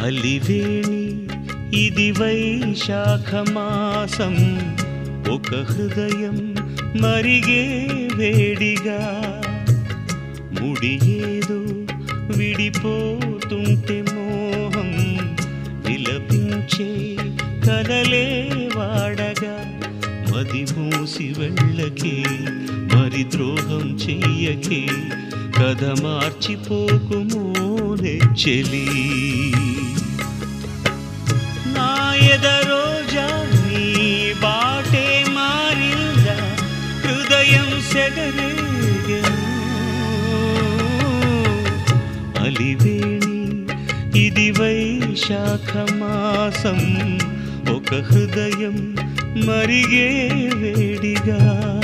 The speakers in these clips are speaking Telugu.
అలివేణి ఇది వైశాఖ మాసం ఒక హృదయం మరిగే వేడిగా ముడి ఏదో విడిపోతుంటే మోహం విలపించే కలలే వాడగా మది మూసి వెళ్ళకే మరి ద్రోహం చెయ్యకే కథ మార్చిపోకుమో చెలి నా ఎదరోజా నీ బాటే మారిందా హృదయం సెగరేగెను అలివేణి ఇది వైశాఖ మాసం ఒక హృదయం మరిగే వేడిగా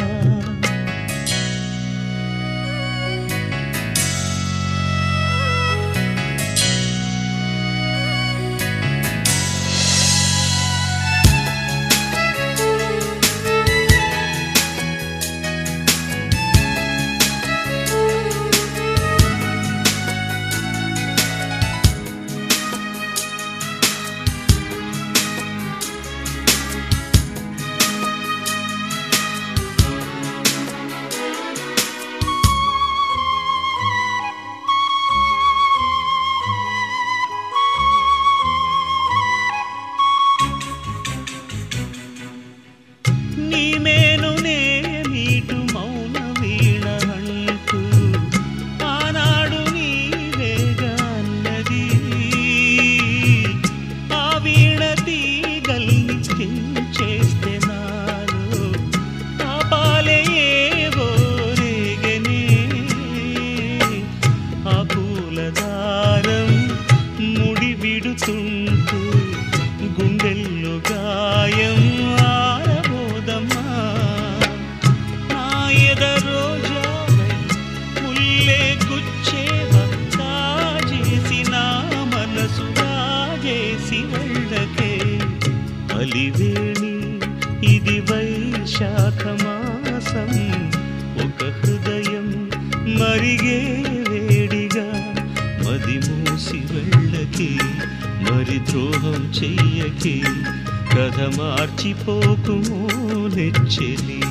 నీ మేలునే మీటు మౌన వీణ అంటూ ఆనాడు నీవేగా అన్నది ఆ వీణ తీగల్ని చేస్తే నాలో ఆ పాలే ఏవో రేగనే ఆ పూలదారం ముడి విడుతుంటే గుండెల్లో గాయం ఆరబోదమ్మా నా ఎదరోజావై ముల్లే గుచ్చేవా కాజేసి నా మనసు రాజేసి వెళ్ళకే అలివేణి ఇది వైశాఖ మాసం ఒక హృదయం మరిగే వేడిగా మది మూసి వెళ్ళకే మరి ద్రోహం చెయ్యకే కథ మార్చిపోకుమో నెచ్చెలి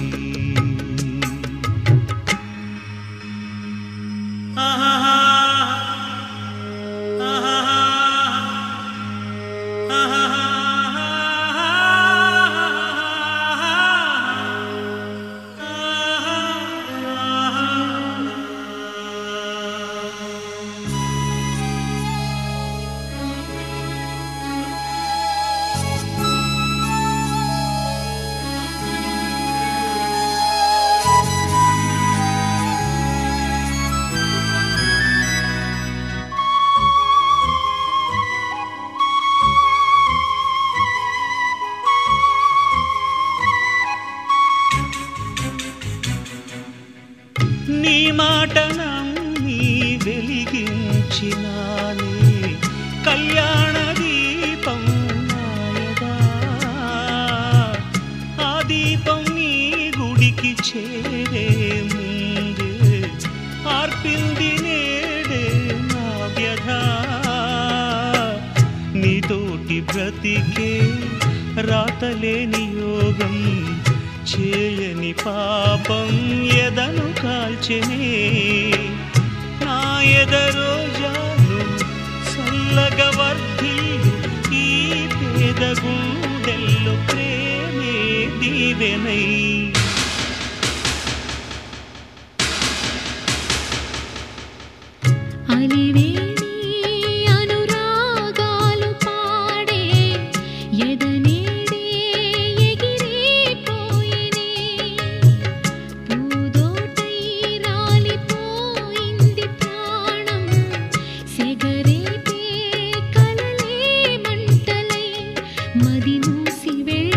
నీ మాట నమ్మి వెలిగించినానే కళ్యాణ దీపం నాయదా ఆ దీపం నీ గుడికి చేరే ముందే ఆర్పింది నేడే నా వ్యధ నీతోటి బ్రతికే రాతలేని యోగం చేయని పాపం ఎదను కాల్చెనే నా ఎదరోజాను చల్లగ వర్ధిల్లు ఈ పేద గుండెల్లో ప్రేమే దీవెనై అలివేణి అనురాగాలు పాడే ఎదనేడే ఎగిరిపోయినే పూదోటై రాలిపోయింది ప్రాణం సెగరేపే కలలే మంటలై మది మూసి వెళ్ళ